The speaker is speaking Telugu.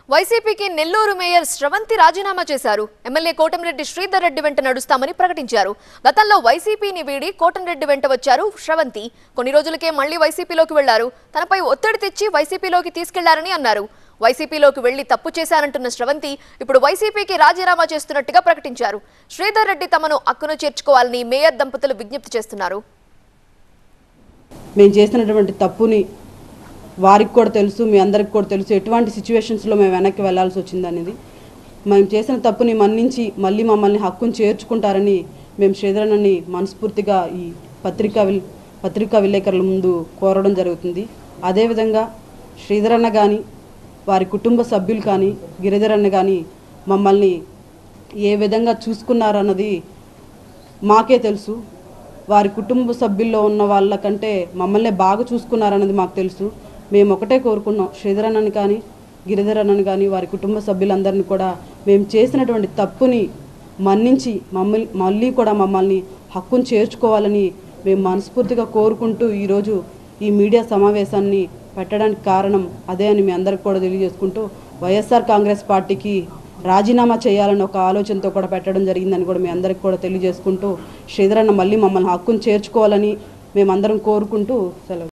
వైసీపీకి నెల్లూరు మేయర్ స్రవంతి రాజీనామా చేశారు ఎమ్మెల్యే కోటంరెడ్డి శ్రీధర్ రెడ్డి వెంట నడుస్తామని ప్రకటించారు గతంలో వైసీపీని వీడి కోటంరెడ్డి వెంట వచ్చారు స్రవంతి కొన్ని రోజులకే మళ్లీ వైసీపీలోకి వెళ్లారు తనపై ఒత్తిడి తెచ్చి వైసీపీలోకి తీసుకెళ్లారని అన్నారు వైసీపీలోకి వెళ్లి తప్పు చేశారంటున్న స్రవంతి ఇప్పుడు వైసీపీకి రాజీనామా చేస్తున్నట్టుగా ప్రకటించారు శ్రీధర్ రెడ్డి తమను అక్కును చేర్చుకోవాలని మేయర్ దంపతులు విజ్ఞప్తి చేస్తున్నారు మేము చేసినటువంటి తప్పుని వారికి కూడా తెలుసు మీ అందరికి కూడా తెలుసు ఎటువంటి సిచ్యువేషన్స్లో మేము వెనక్కి వెళ్ళాల్సి వచ్చింది అనేది మేము చేసిన తప్పుని మన్నించి మళ్ళీ మమ్మల్ని హక్కును చేర్చుకుంటారని మేము శ్రీధరన్నని మనస్ఫూర్తిగా ఈ పత్రికా విల్ పత్రికా విలేకరుల ముందు కోరడం జరుగుతుంది అదేవిధంగా శ్రీధరన్న కానీ వారి కుటుంబ సభ్యులు కానీ గిరిధరన్న కానీ మమ్మల్ని ఏ విధంగా చూసుకున్నారన్నది మాకే తెలుసు వారి కుటుంబ సభ్యుల్లో ఉన్న వాళ్ళకంటే మమ్మల్ని బాగా చూసుకున్నారన్నది మాకు తెలుసు మేము ఒకటే కోరుకున్నాం శ్రీధరన్నని కానీ గిరిధరన్నని కానీ వారి కుటుంబ సభ్యులందరినీ కూడా మేము చేసినటువంటి తప్పుని మన్నించి మమ్మల్ని మళ్ళీ కూడా మమ్మల్ని హక్కును చేర్చుకోవాలని మేము మనస్ఫూర్తిగా కోరుకుంటూ ఈరోజు ఈ మీడియా సమావేశాన్ని పెట్టడానికి కారణం అదే అని మీ అందరికి కూడా తెలియజేసుకుంటూ వైఎస్ఆర్ కాంగ్రెస్ పార్టీకి రాజీనామా చేయాలని ఒక ఆలోచనతో కూడా పెట్టడం జరిగిందని కూడా మీ అందరికి కూడా తెలియజేసుకుంటూ శ్రీధరన్న మళ్ళీ మమ్మల్ని హక్కును చేర్చుకోవాలని మేమందరం కోరుకుంటూ సెలవు